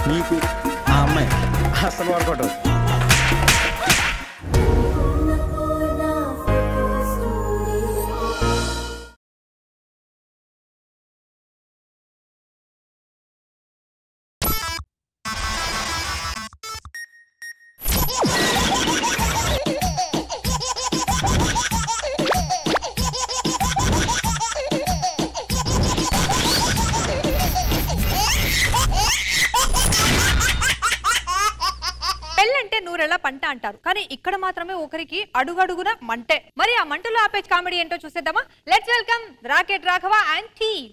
నీకు ఆ అమ్మాయి అసలు వర్కౌట్ అవుతుంది పెళ్ళంటే నూరెళ్ళ పంట అంటారు కానీ ఇక్కడ మాత్రమే ఒకరికి అడుగడుగున మంటే మరి ఆ మంటలో ఆపే కామెడీ ఏంటో చూసేద్దామా let's welcome Rocket Raghava and team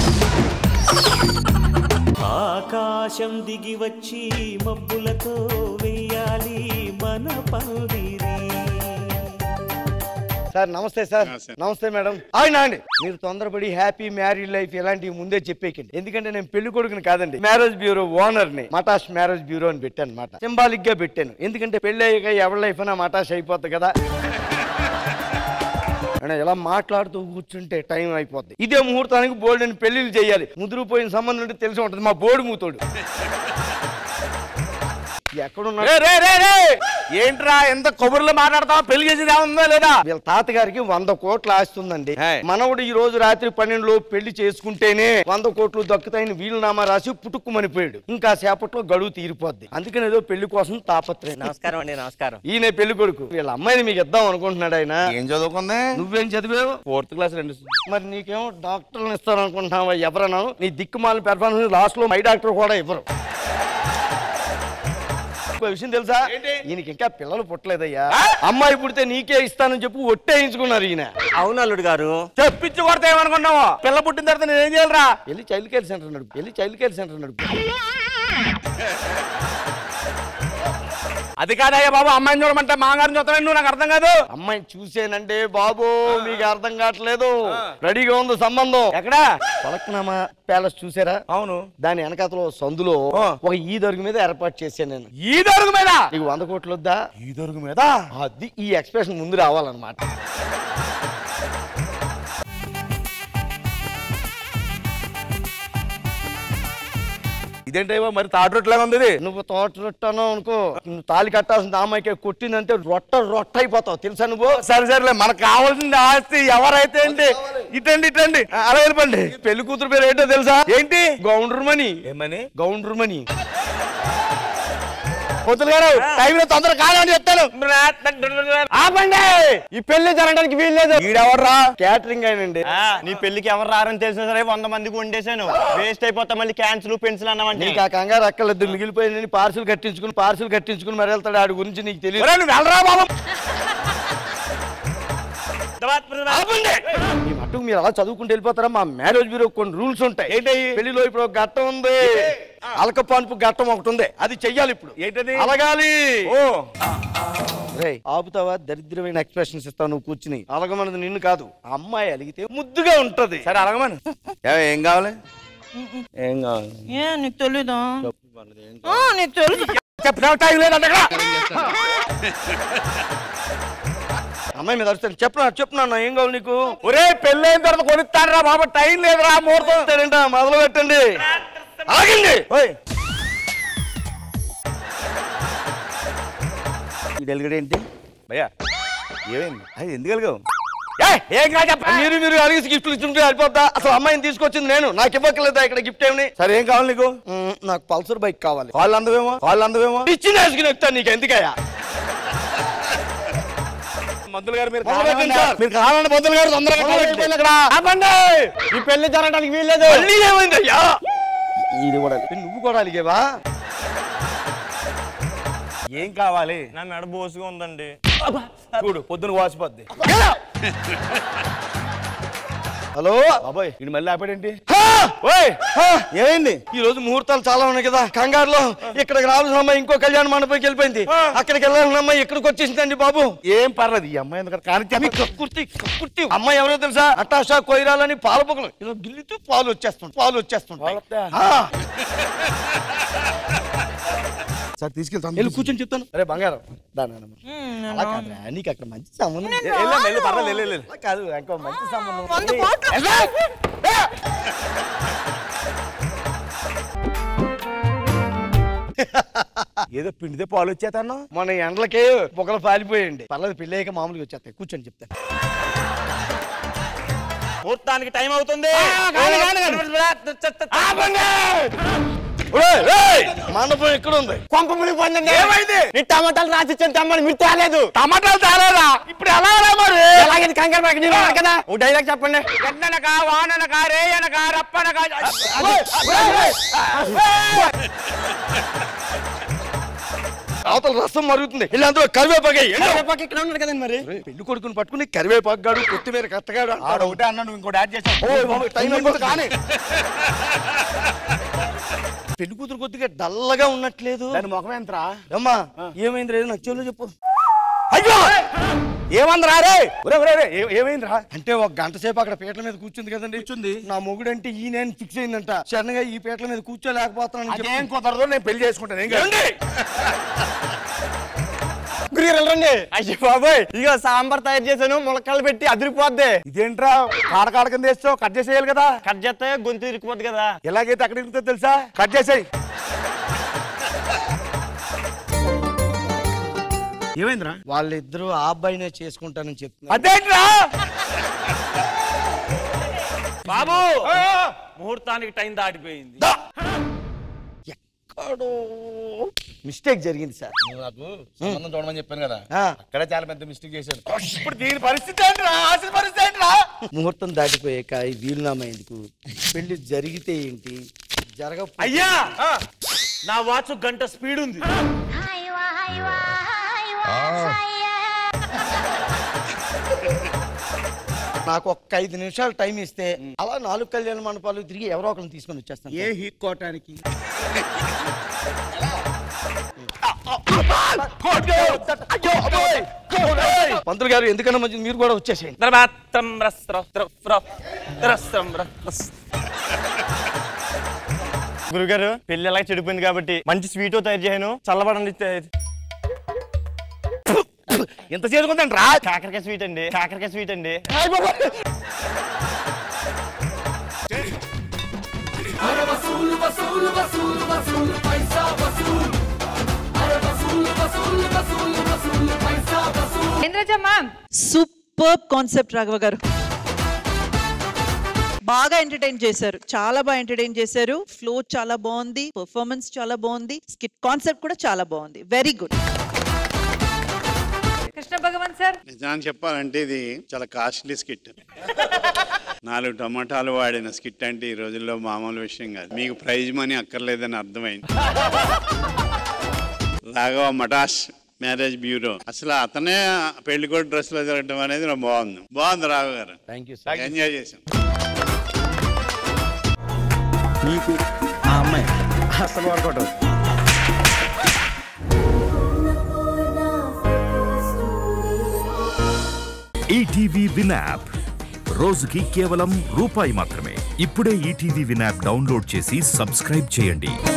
ఆకాశం దిగి వచ్చి మబ్బులతో వెయ్యాలి మన పందిరి సార్ నమస్తే సార్ నమస్తే మేడం ఆయన అండి మీరు తొందరపడి హ్యాపీ మ్యారీడ్ లైఫ్ ఇలాంటివి ముందే చెప్పేకండి ఎందుకంటే నేను పెళ్లి కొడుకుని కాదండి మ్యారేజ్ బ్యూరో ఓనర్ ని మటాష్ మ్యారేజ్ బ్యూరో అని పెట్టాను అనమాట సింబాలిక్ గా పెట్టాను ఎందుకంటే పెళ్లి అయ్యాక ఎవరి లైఫ్ అయినా మటాష్ అయిపోద్ది కదా అంటే ఇలా మాట్లాడుతూ కూర్చుంటే టైం అయిపోద్ది ఇదే ముహూర్తానికి బోర్డు అని పెళ్లిళ్ళు చేయాలి ముదిరిపోయిన సంబంధం అంటే తెలిసి ఉంటుంది మా బోర్డు మూతోడు ఎక్కడున్నా ఏంట్రా ఎంత కబుర్లు మాట్లాడతావు పెళ్లి చేసేది ఏముందా లేదా వీళ్ళ తాతగారికి వంద కోట్లు ఆస్తుందండి హాయ్. మనవడు ఈ రోజు రాత్రి పన్నెండులో పెళ్లి చేసుకుంటేనే వంద కోట్లు దక్కుతాయని వీలునామా రాసి పుట్టుకుమనిపోయాడు ఇంకా సేపట్లో గడువు తీరిపోద్ది అందుకని ఏదో పెళ్లి కోసం తాపత్రయం నమస్కారం అండి నమస్కారం ఈయన పెళ్లి కొడుకు వీళ్ళ అమ్మాయిని మీకు ఇద్దాం అనుకుంటున్నాడు ఆయన ఏం చదువుకుంది నువ్వేం చదివావు ఫోర్త్ క్లాస్ రెండు మరి నీకేమో డాక్టర్లు ఇస్తారు అనుకుంటున్నావా ఎవరన్నా నీ దిక్కుమాల పెర్ఫార్మెన్స్ లాస్ట్ లో మై డాక్టర్ కూడా ఇవ్వరు ఇంకో విషయం తెలుసా ఈయనకి ఇంకా పిల్లలు పుట్టలేదయ్యా అమ్మాయి పుడితే నీకే ఇస్తానని చెప్పి ఒట్టేయించుకున్నారు ఈయన అవును అల్లుడు గారు చెప్పించి కొడతా ఏమనుకున్నావు పిల్ల పుట్టిన తర్వాత నేనేం చేయాలరా వెళ్ళి చైల్డ్ కేర్ సెంటర్ నడుపు వెళ్ళి చైల్డ్ కేర్ సెంటర్ నడుపు అది కాదయ్యా బాబు అమ్మాయిని చూడమంటే మాగారిని చూస్తాను నువ్వు నాకు అర్థం కాదు అమ్మాయిని చూసేనంటే బాబు మీకు అర్థం కావట్లేదు రెడీగా ఉంది సంబంధం ఎక్కడా పలక్నామా ప్యాలెస్ చూసారా అవును దాని వెనకాతలో సందులో ఆ. ఒక ఈ దొరుగు మీద ఏర్పాటు చేశాను నేను ఈ దొరుకు మీద నీకు వంద కోట్లు వద్దా ఈ దొరుకు మీద అది ఈ ఎక్స్ప్రెషన్ ముందు రావాలన్నమాట ఇదేంటో మరి తాడు రొట్టెలాగా ఉంది ఇది నువ్వు తోట రొట్టను అనుకో నువ్వు తాళి కట్టాల్సిన అమ్మాయికి కొట్టిందంటే రొట్ట రొట్ట అయిపోతావు తెలుసా నువ్వు సరే సరేలే మనకు కావాల్సింది ఆస్తి ఎవరైతే ఏంటి ఇటండి ఇటండి అలా వెళ్ళిపోండి పెళ్లి కూతురు పేరు ఏంటో తెలుసా ఏంటి గౌండ్రుమని ఏమని గౌండ్రుమని పొత్తులు గారు టైంలో తొందర కాదని చెప్తాను ఆపండి ఈ పెళ్లి జరగడానికి వీల్లేదు ఈడెవర్రా క్యాటరింగ్ అయినండి నీ పెళ్లికి ఎవరు రారని తెలిసినా సరే వంద మందికి వండేశాను వేస్ట్ అయిపోతా మళ్ళీ క్యాన్సిల్ పెన్సిల్ అన్నామంటే నీకు ఆ కంగారు అక్కర్లేదు మిగిలిపోయిన పార్సిల్ కట్టించుకుని పార్సిల్ కట్టించుకుని మరి వెళ్తాడు ఆడి గురించి నీకు తెలియదు ఒరేయ్, నువ్వు వెళ్ళరా బాబు ఈ మట్టుకు మీరు అలా చదువుకుంటూ వెళ్ళిపోతారా మా మ్యారేజ్ బ్యూరో కొన్ని రూల్స్ ఉంటాయి ఏంటయ్యి? పెళ్లిలో ఇప్పుడు ఒక ఘట్టం ఉంది అలక పాన్పు ఘట్టం ఒకటి ఉంది అది చెయ్యాలి ఇప్పుడు ఏంటది? అలగాలి ఓ రేయ్, ఆపుతావా దరిద్రమైన ఎక్స్ప్రెషన్స్ ఇస్తావు నువ్వు కూర్చుని అలగమన్నది నిన్ను కాదు ఆ అమ్మాయి అలిగితే ముద్దుగా ఉంటది సరే అడగమని ఏం కావాలి ఏం కావాలి ఏ నీకు తెలీదా ఆ, నీకు తెలీదు చెప్తావు టైం లేదంట అక్కడ అమ్మాయి మీద అరుస్తాను చెప్పనా చెప్పున్నా ఏం కావాలి నీకు ఒరే పెళ్ళి అయిన తర్వాత కొనిస్తారా బాబు టైం లేదురా ముహూర్తం వస్తారంట, మొదలు పెట్టండి ఆగండి ఓయ్. ఈ డెలిగేట్ ఏంటి భయ్యా ఏమైంది అది ఎందుకు కలిగావు ఏం కాదు చెప్ప మీరు మీరు అడిగి గిఫ్ట్లు ఇస్తుంటే వెళ్ళిపోతా అసలు అమ్మాయిని తీసుకొచ్చింది నేను నాకు ఇవ్వట్లేదా ఇక్కడ గిఫ్ట్ ఏమని సరే ఏం కావాలి నీకు మ్మ్, నాకు పల్సర్ బైక్ కావాలి కాళ్ళు అందవేమో కాళ్ళు అందవేమో ఇచ్చిన వేసుకుని ఎక్కుతాను నీకు ఎందుకయ్యా మందులు గారు మీరు మొదలు కావాలంటే- పెట్టండి సార్. మీరు కావాలంటే మందులు గారు తొందరగా మొదలు పెట్టండి. వెళ్ళిపోయింది అక్కడ ఆపండి ఈ పెళ్లి జరగడానికి వీల్లేదు మళ్ళీ ఏమైంది అయ్యా ఇది కూడా నువ్వు కూడా అలిగేవా ఏం కావాలి నా మెడ బోసుగా ఉందండి చూడు పొద్దున వాసిపోద్ది హలో బాబోయ్ ఇది మళ్ళీ ఆపాడేంటి హా! ఓయ్ హా! ఏమైంది ఈ రోజు ముహూర్తాలు చాలా ఉన్నాయి కదా కంగారులో ఇక్కడికి రావాల్సిన అమ్మాయి ఇంకో కళ్యాణ మండపంకి వెళ్ళిపోయింది అక్కడికి వెళ్ళాల్సిన అమ్మాయి ఇక్కడికి వచ్చేసిందండి బాబు ఏం పర్లేదు ఈ అమ్మాయి ఎందుకంటే కానీ మీ కక్కుర్తి కక్కుర్తి అమ్మాయి ఎవరో తెలుసా అటాషా కొయిరాలని పాల పొగలు ఇలా గిల్లితూ పాలు వచ్చేస్తుంది పాలు వచ్చేస్తుంటాయి వస్తాయా? ఆ, సార్ తీసుకెళ్తాను వెళ్ళి కూర్చొని చెప్తాను అరే బంగారం దాని అలా కాదురా నీకు అక్కడ మంచి సంబంధం వెళ్ళు, వెళ్ళు, పర్లేదు, వెళ్ళు, వెళ్ళు. అలా కాదు ఇంకో మంచి సంబంధం వంద ఉంది. కోట్లు ఏదో పిండితే పాలు వచ్చేతన్నావు మన ఎండలకే పొగలు పాలిపోయండి పర్లేదు పెళ్ళయ్యాక మామూలుగా వచ్చేస్తాయి కూర్చొని చెప్తాను ముహూర్తానికి టైం అవుతుంది ఒరేయ్, రేయ్! మండపం ఎక్కడ ఉంది కొంప మునిగిపోయిందండి ఏమైంది? నీ టమాటాలు రాసిచ్చాను తెమ్మని మీరు తేలేదు టమాటాలు తేలేదా ఇప్పుడు ఎలా రా మరి ఎలాగైతే కంగారు పడక నేను ఉన్నాను కదా ఓ డైలాగ్ చెప్పండి గడ్డనక వాననక రేయనక రప్పనక అవతల రసం మరుగుతుంది ఇలా అందులో కరివేపాకు వేయి. ఎండు. కరివేపాకు ఇక్కడ ఉన్నాడు కదండి మరి ఒరేయ్, పెళ్లి కొడుకుని పట్టుకుని కరివేపాకు గాడు కొత్తిమీర కత్తగాడు ఆడ అంటాడు. ఒకటే అన్నా నువ్వు ఇంకోటి యాడ్ చేసావు ఓ, బాబోయ్, టైం అయిపోతుంది కానీ పెళ్లి కూతురు కొద్దిగా డల్లగా ఉన్నట్లేదు దాని ముఖం ఎంతరా అమ్మా ఏమైంది రేదు నాకు చెవులో చెప్పు అయ్యో ఏమందిరా రే ఒరే ఒరే ఒరే, ఏ- ఏమైందిరా అంటే ఒక గంట సేపు అక్కడ పీటల మీద కూర్చుంది కదండి కూర్చుంది నా మొగుడు అంటే ఈ నేను ఫిక్స్ అయిందంట సడన్ గా ఈ పీటల మీద కూర్చోలేకపోతున్నాను అదేం కుదరదు నేను పెళ్లి చేసుకుంటాను ఏం కాదు. గురుగారు రండి అయ్యో బాబోయ్ ఇక సాంబార్ తయారు చేశాను ములక్కాయలు పెట్టి అదిరిపోద్ది ఇదేంట్రా కాడ కాడ కింద వేస్తావు కట్ చేసేయాలి కదా కట్ చేస్తే గొంతు ఇరికిపోద్ది కదా ఎలాగైతే అక్కడ ఇరుగుతుందో తెలుసా కట్ చేసేయి ఏమైందిరా వాళ్ళిద్దరూ ఆ అబ్బాయినే చేసుకుంటానని చెప్తున్నారు అదేంట్రా బాబు ముహూర్తానికి టైం దాటిపోయింది ఎక్కడో మిస్టేక్ జరిగింది సార్ నాకు సంబంధం చూడమని చెప్పాను కదా ఆ. అక్కడే చాలా పెద్ద మిస్టేక్ చేశాను ఇప్పుడు దీని పరిస్థితి ఏంట్రా అసలు పరిస్థితి ఏంట్రా ముహూర్తం దాటిపోయాక ఈ వీలునామా ఎందుకు పెళ్లి జరిగితే ఏంటి జరగ అయ్యా నా వాచ్ గంట స్పీడ్ ఉంది నాకు ఒక్క ఐదు నిమిషాలు టైం ఇస్తే అలా నాలుగు కళ్యాణ మండపాలు తిరిగి ఎవరో ఒకరిని తీసుకొని వచ్చేస్తాను ఏ హీక్కోటానికి పంతులు గారు ఎందుకన్నా మంచిది మీరు కూడా వచ్చేసేయండి ద్రవాత్రం రస్త్ర ద్ర- రస్త్రం రస్. గురుగారు పెళ్లి ఎలా చెడిపోయింది కాబట్టి మంచి స్వీట్ తయారు చేయను చల్లబడండి ఎంత చేసుకుందండి రా కాకరకాయ స్వీట్ అండి కాకరకాయ స్వీట్ అండి Indraja ma'am super concept Raghava గారు బాగా ఎంటర్టైన్ చేశారు చాలా బాగా ఎంటర్టైన్ చేశారు ఫ్లో చాలా బాగుంది పర్ఫార్మెన్స్ చాలా బాగుంది స్కిట్ కాన్సెప్ట్ కూడా చాలా బాగుంది very good Krishna Bhagavan sir నిజాన్ని చెప్పాలంటే ఇది చాలా కాస్ట్లీ స్కిట్ నాలుగు టమాటాలు వాడిన స్కిట్ అంటే ఈ రోజుల్లో మామూలు విషయం కాదు మీకు ప్రైజ్ మనీ అక్కర్లేదని అర్థమైంది రాఘవ మటాష్ మ్యారేజ్ బ్యూరో అసలు అతనే పెళ్లి కొడు డ్రెస్లో తిరగడం అనేది నాకు బాగుంది బాగుంది రాఘవ గారు థ్యాంక్ యూ సార్ ఎంజాయ్ చేశాం నీకు ఆ అమ్మాయి అసలు వర్కౌట్ ఈటీవీ విన్ యాప్ రోజుకి కేవలం రూపాయి మాత్రమే ఇప్పుడే ఈటీవీ విన్ యాప్ డౌన్లోడ్ చేసి సబ్స్క్రైబ్ చేయండి